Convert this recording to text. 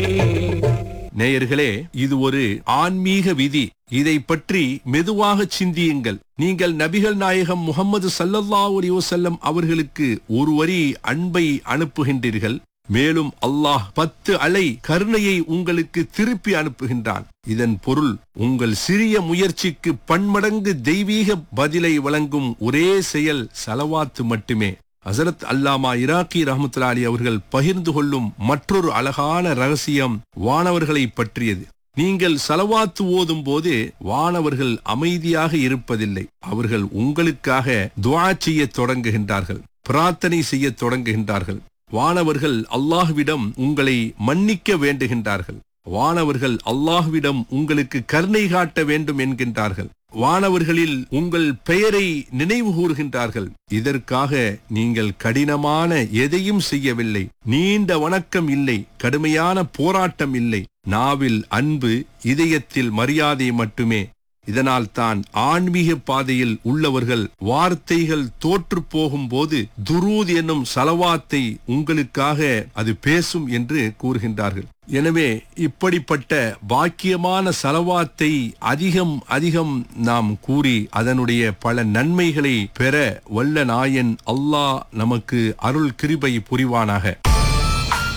நேயர்களே இது ஒரு ஆன்மீக விதி இதை பற்றி மெதுவாக சிந்தியுங்கள் நீங்கள் நபிகள் நாயகம் முகமது சல்லல்லாஹு அலைஹி வஸல்லம் அவர்களுக்கு ஒரு வரி அன்பை அனுப்புகின்றீர்கள் மேலும் அல்லாஹ் பத்து அலை கருணையை உங்களுக்கு திருப்பி அனுப்புகின்றான் இதன் பொருள் உங்கள் சிறிய முயற்சிக்கு பன்மடங்கு தெய்வீக பதிலை வழங்கும் ஒரே செயல் சலவாத்து மட்டுமே ஹசரத் அல்லாமா இராக்கி ரஹமத்துல்லா அலி அவர்கள் பகிர்ந்து கொள்ளும் மற்றொரு அழகான ரகசியம் வானவர்களை பற்றியது நீங்கள் சலவாத்து ஓதும் போது வானவர்கள் அமைதியாக இருப்பதில்லை அவர்கள் உங்களுக்காக துஆ செய்யத் தொடங்குகின்றார்கள் பிரார்த்தனை செய்யத் தொடங்குகின்றார்கள் வானவர்கள் அல்லாஹ்விடம் உங்களை மன்னிக்க வேண்டுகின்றார்கள் வானவர்கள் அல்லாஹ்விடம் உங்களுக்கு கருணை காட்ட வேண்டும் என்கின்றார்கள் வானவர்களில் உங்கள் பெயரை நினைவு கூறுகின்றார்கள் இதற்காக நீங்கள் கடினமான எதையும் செய்யவில்லை நீண்ட வணக்கம் இல்லை கடுமையான போராட்டம் இல்லை நாவில் அன்பு இதயத்தில் மரியாதை மட்டுமே இதனால் தான் ஆன்மீக பாதையில் உள்ளவர்கள் வார்த்தைகள் தோற்று போகும்போது துரூத் என்னும் சலவாத்தை உங்களுக்காக அது பேசும் என்று கூறுகின்றார்கள் எனவே இப்படிப்பட்ட பாக்கியமான சலவாத்தை அதிகம் அதிகம் நாம் கூறி அதனுடைய பல நன்மைகளை பெற வல்ல நாயன் அல்லாஹ் நமக்கு அருள் கிருபை புரிவானாக